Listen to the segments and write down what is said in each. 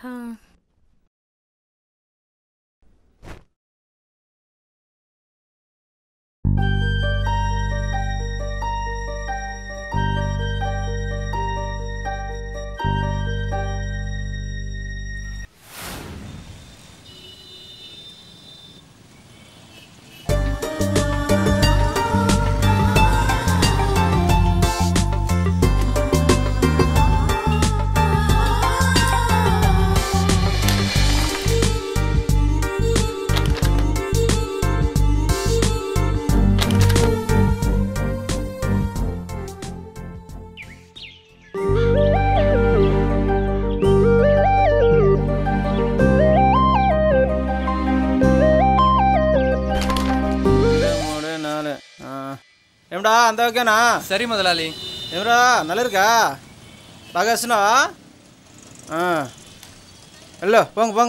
హా. మూడు నాలుగు ఆ. ఏమిటా అంత ఓకేనా సరే మొదలాలి ఏమరా నలురుకా బాగా వస్తున్నావా ఆ. వెళ్ళు పొంగ పొంగ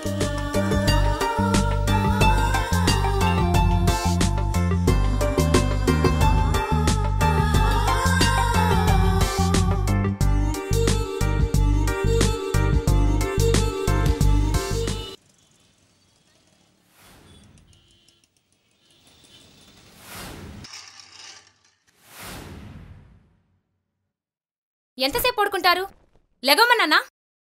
ఎంతసేపు పడుకుంటారు లెగవమన్నానా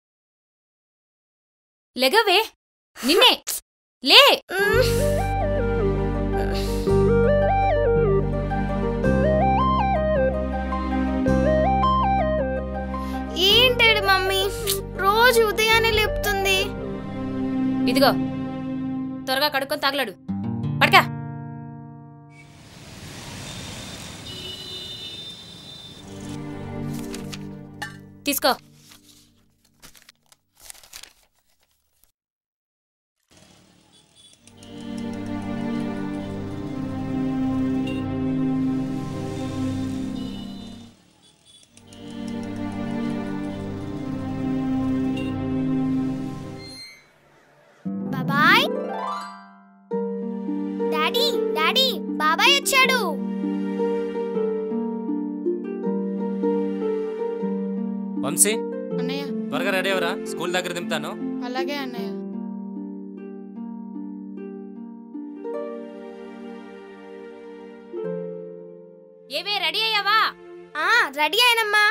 లెగవే నిన్నే లే ఏంటాడు మమ్మీ రోజు ఉదయాన్నే లేపుతుంది ఇదిగో త్వరగా కడుక్కొని తగలడు పడకా తీసుకో బాబాయ్ డాడీ డాడీ బాబాయ్ వచ్చాడు వంశీ అన్నయ్య త్వరగా రెడీ అవరా స్కూల్ దగ్గర దింపుతాను అలాగే అన్నయ్య ఏవే రెడీ అయ్యావా ఆ రెడీ అయినమ్మా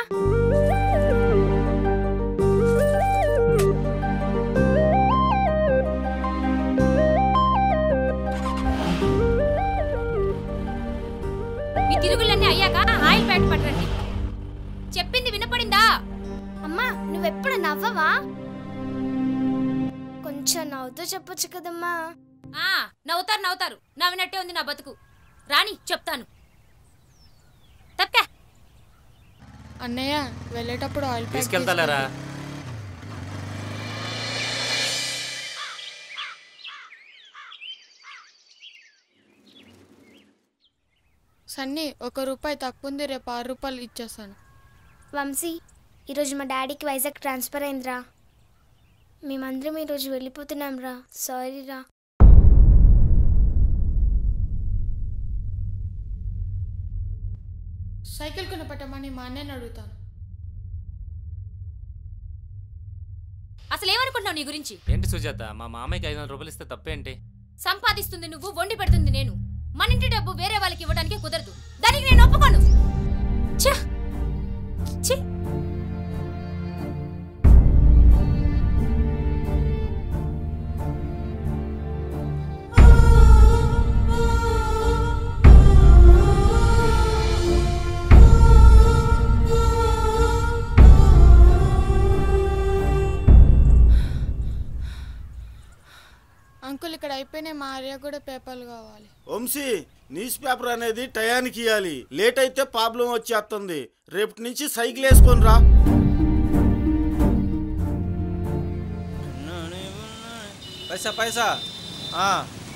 మీ తిరుగులన్నీ అయ్యాక ఆయిల్ ప్యాకెట్ పట్టండి చెప్పింది వినపడిందా అమ్మా నువ్వెప్పుడు నవ్వవా కొంచెం నవ్వుతూ చెప్పొచ్చు కదమ్మా ఆ నవ్వుతారు నవ్వుతారు నవ్వినట్టే ఉంది నా బతుకు రాని చెప్తాను తప్పకా అన్నయ్య వెళ్ళేటప్పుడు ఆయిల్ ప్యాక్ తీసుకెళ్తాలేరా సన్నీ ఒక రూపాయి తక్కువ ఉంది రేపు ఆరు రూపాయలు ఇచ్చేస్తాను వంశీ ఈరోజు మా డాడీకి వైజాగ్ ట్రాన్స్ఫర్ అయిందిరా మేమందరం ఈరోజు వెళ్ళిపోతున్నాం రా సారీ రా సైకిల్ కొనపట్టమని మా అన్నయ్యని అడుగుతాను అసలు ఏమనుకుంటున్నావు నీ గురించి ఏంటి సుజాత మా మామయ్యకి ఐదు వందల రూపాయలు ఇస్తే తప్పేంటి సంపాదిస్తుంది నువ్వు వండి పెడుతుంది నేను మన ఇంటి డబ్బు వేరే వాళ్ళకి ఇవ్వడానికి కుదరదు దానికి నేను ఒప్పుకోను ఛ! ఛీ! అంకుల్ ఇక్కడ అయిపోయినాయి మా ఆర్య కూడా పేపర్లు కావాలి వంశీ న్యూస్ పేపర్ అనేది టయానికి ఇవ్వాలి లేట్ అయితే ప్రాబ్లం వచ్చేస్తుంది రేపటి నుంచి సైకిల్ వేసుకొని రా పైసా పైసా ఆ.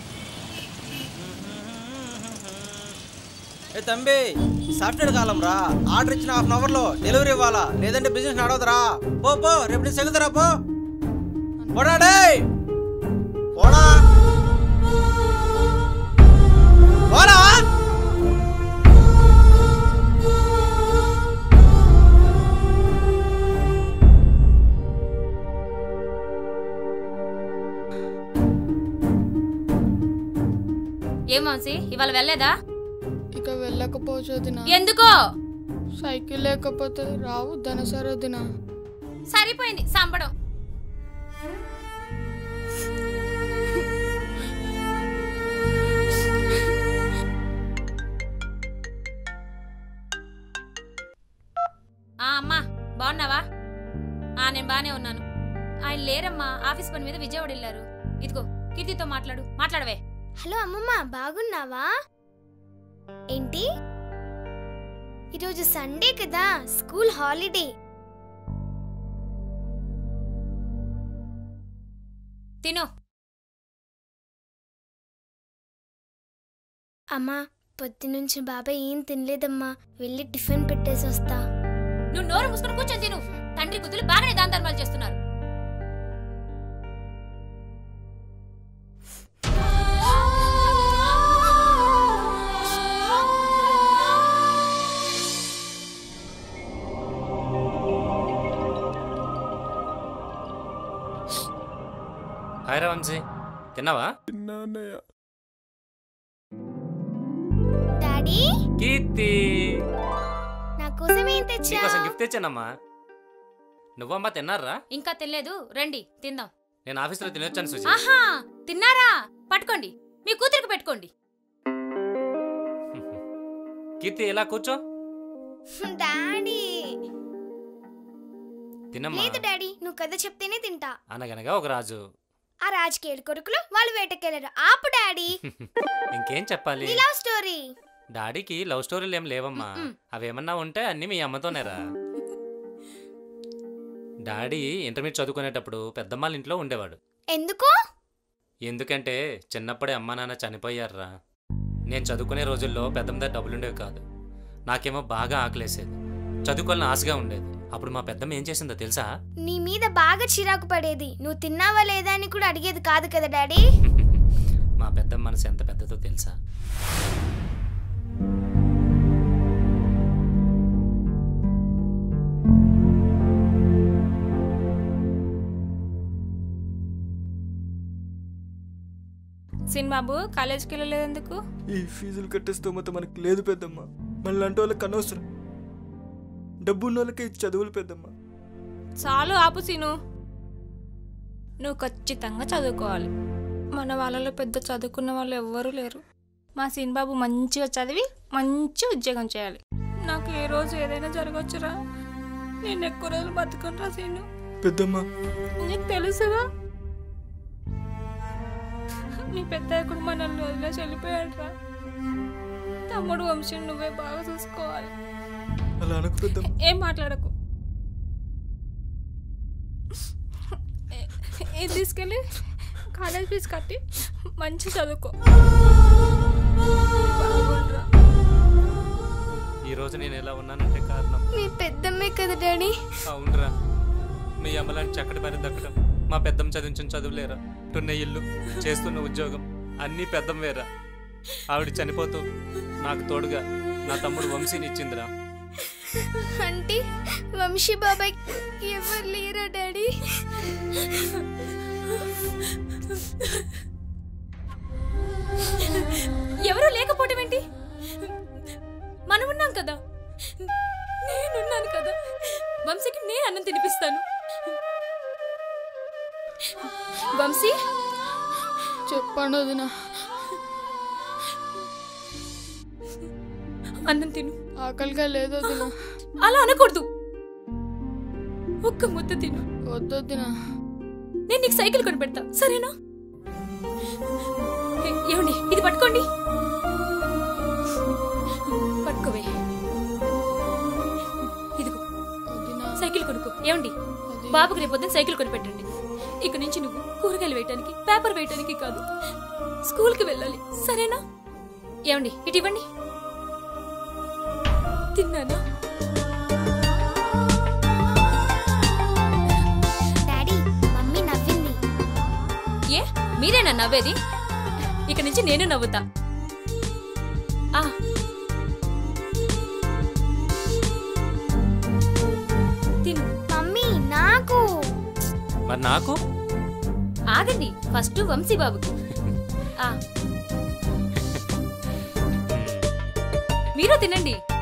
ఏ తంబి సాఫ్ట్వేర్ కాలం రా ఆర్డర్ ఇచ్చిన హాఫ్ అన్ అవర్లో డెలివరీ ఇవ్వాలా లేదంటే బిజినెస్ నడవదురా పో పో రేపు నుంచి సెగుదరా పో పోడా డేయ్. పోడా పోరా ఏం వంశీ ఇవాళ వెళ్ళలేదా ఇక వెళ్ళకపోవచ్చు వదిన ఎందుకో సైకిల్ లేకపోతే రావు ధనసరి వదిన సరిపోయింది సంబడం ఆ అమ్మా బాగున్నావా ఆ నేను బానే ఉన్నాను ఆయన లేరమ్మా ఆఫీస్ పని మీద విజయవాడ వెళ్ళారు ఇదిగో కీర్తితో మాట్లాడు మాట్లాడవే హలో అమ్మమ్మ బాగున్నావా ఏంటి ఈరోజు సండే కదా స్కూల్ హాలిడే తిను అమ్మా పొద్దునుంచి బాబాయ్ ఏం తినలేదమ్మా వెళ్ళి టిఫిన్ పెట్టేసి వస్తా నువ్వు నోరు మూసుకొని కూర్చొని తిను తండ్రి కూతురు బాగానే దాన ధర్మాలు చేస్తున్నారు హాయ్ రా వంశీ తిన్నావా డాడీ కీర్తి నా కోసం ఏం తెచ్చా నీకోసం గిఫ్ట్ తెచ్చానమ్మా నువ్వమ్మా తిన్నారా ఇంకా తినలేదు రండి తిందాం నేను ఆఫీస్లో తినొచ్చాను సుజీ ఆహా తిన్నారా పట్టుకోండి మీ కూతురికి పెట్టుకోండి కీర్తి ఇలా కూర్చో డాడీ తినమ్మా లేదు డాడీ నువ్వు కథ చెప్తేనే తింటా అనగనగా ఒక రాజు ఆ రాజకీయ కొడుకులు వాళ్ళు వేటకెళ్ళారు ఆపు డాడీ ఇంకేం చెప్పాలి నీ లవ్ స్టోరీ డాడీకి లవ్ స్టోరీలు ఏం లేవమ్మా అవేమన్నా ఉంటే అన్ని మీ అమ్మతోనేరా డాడీ ఇంటర్మీడియట్ చదువుకునేటప్పుడు పెద్దమ్మాళ్ళ ఇంట్లో ఉండేవాడు ఎందుకు ఎందుకంటే చిన్నప్పుడే అమ్మా నాన్న చనిపోయారురా నేను చదువుకునే రోజుల్లో పెద్దమ్మ దగ్గర డబ్బులు ఉండేవి కాదు నాకేమో బాగా ఆకలేసేది చదువుకోవాలని ఆశగా ఉండేది అప్పుడు మా పెద్దమ్మ ఏం చేసిందో తెలుసా నీ మీద బాగా చిరాకు పడేది నువ్వు తిన్నావా లేదా అని కూడా అడిగేది కాదు కదా డాడీ మా పెద్దమ్మ మనసు ఎంత పెద్దదో తెలుసా సినిమాబు కాలేజీకి వెళ్ళలేదు ఎందుకు ఈ ఫీజులు కట్టే స్తోమత మనకి లేదు పెద్దమ్మ మనలాంటి వాళ్ళకి అనవసరం డబ్బు ఉన్న వాళ్ళకి ఈ చదువులు పెద్దమ్మ చాలు ఆపు సీను నువ్వు ఖచ్చితంగా చదువుకోవాలి మన వాళ్ళలో పెద్ద చదువుకున్న వాళ్ళు ఎవ్వరూ లేరు మా సీన్బాబు మంచిగా చదివి మంచి ఉద్యోగం చేయాలి నాకు ఏ రోజు ఏదైనా జరగవచ్చురా నేను ఎక్కువ రోజులు బతుకునరా సీను పెద్దమ్మ నీకు తెలుసుగా నీ పెద్దకుడు మనల్ని వదిలేసి వెళ్ళిపోయాడురా తమ్ముడు వంశం నువ్వే బాగా చూసుకోవాలి అలా అనకు పెద్దమ్మ ఏం మాట్లాడకు ఏ- ఇది తీసుకెళ్ళి కాలేజ్ ఫీజు కట్టి మంచి చదువుకో బాగుండ్రా. ఈ రోజు నేను ఎలా ఉన్నానంటే కారణం మీ పెద్దమ్మే కదా డాడీ అవునరా మీ అమ్మలాంటి చక్కటి పని దక్కడం మా పెద్దమ్మ చదివించిన చదువులేరా టున్న ఇల్లు చేస్తున్న ఉద్యోగం అన్నీ పెద్దమ్మవేరా ఆవిడ చనిపోతూ నాకు తోడుగా నా తమ్ముడు వంశీని ఇచ్చిందిరా అంటే వంశీ బాబాయ్ ఎవరు లేరా డాడీ ఎవరూ లేకపోవటం ఏంటి మనం ఉన్నాం కదా నేనున్నాను కదా వంశీకి నేను అన్నం తినిపిస్తాను వంశీ చెప్పండి వదిన అన్నం తిను ఆకలిగా లేదు వదిన అలా అనకూడదు ఒక్క ముద్ద తిను వద్దొద్దిన నేను నీకు సైకిల్ కొని పెడతా సరేనా ఏ- ఏమండి ఇది పట్టుకోండి పట్టుకోవే ఇదిగో వదిన సైకిల్ కొనుక్కో ఏమండి బాబుకి రేపు పొద్దున్న సైకిల్ కొని పెట్టండి ఇక నుంచి నువ్వు కూరగాయలు వేయటానికి పేపర్ వేయటానికి కాదు స్కూల్కి వెళ్ళాలి సరేనా ఏమండి ఇటు ఇవ్వండి తిన్నానా డాడీ మమ్మీ నవ్వింది ఏ మీరేనా నవ్వేది ఇక నుంచి నేను నవ్వుతా ఆ తిను మమ్మీ నాకు మరి నాకు ఆగండి ఫస్ట్ వంశీ బాబుకి ఆ మీరు తినండి